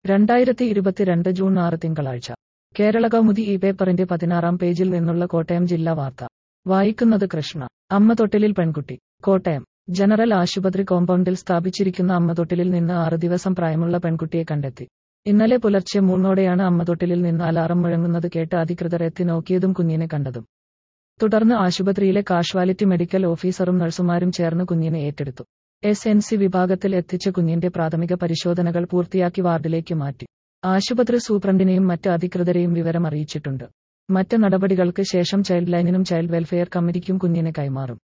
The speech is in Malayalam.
രണ്ടായിരത്തി ഇരുപത്തിരണ്ട് ജൂൺ ആറ് തിങ്കളാഴ്ച കേരള കൗമുദി ഈ പേപ്പറിന്റെ പതിനാറാം പേജിൽ നിന്നുള്ള കോട്ടയം ജില്ലാ വാർത്ത വായിക്കുന്നത് കൃഷ്ണ അമ്മ തൊട്ടിലിൽ പെൺകുട്ടി കോട്ടയം ജനറൽ ആശുപത്രി കോമ്പൗണ്ടിൽ സ്ഥാപിച്ചിരിക്കുന്ന അമ്മ തൊട്ടിലിൽ നിന്ന് ആറ് ദിവസം പ്രായമുള്ള പെൺകുട്ടിയെ കണ്ടെത്തി ഇന്നലെ പുലർച്ചെ മൂന്നോടെയാണ് അമ്മ തൊട്ടിലിൽ നിന്ന് അലാറം മുഴങ്ങുന്നത് കേട്ട് അധികൃതർ എത്തി നോക്കിയതും കുഞ്ഞിനെ കണ്ടതും തുടർന്ന് ആശുപത്രിയിലെ കാഷ്വാലിറ്റി മെഡിക്കൽ ഓഫീസറും നഴ്സുമാരും ചേർന്ന് കുഞ്ഞിനെ ഏറ്റെടുത്തു എസ് എൻ സി വിഭാഗത്തിൽ എത്തിച്ച കുഞ്ഞിന്റെ പ്രാഥമിക പരിശോധനകൾ പൂർത്തിയാക്കി വാർഡിലേക്ക് മാറ്റി ആശുപത്രി സൂപ്രണ്ടിനെയും മറ്റ് അധികൃതരെയും വിവരം അറിയിച്ചിട്ടുണ്ട് മറ്റ് നടപടികൾക്ക് ശേഷം ചൈൽഡ് ലൈനിനും ചൈൽഡ് വെൽഫെയർ കമ്മിറ്റിക്കും കുഞ്ഞിനെ കൈമാറും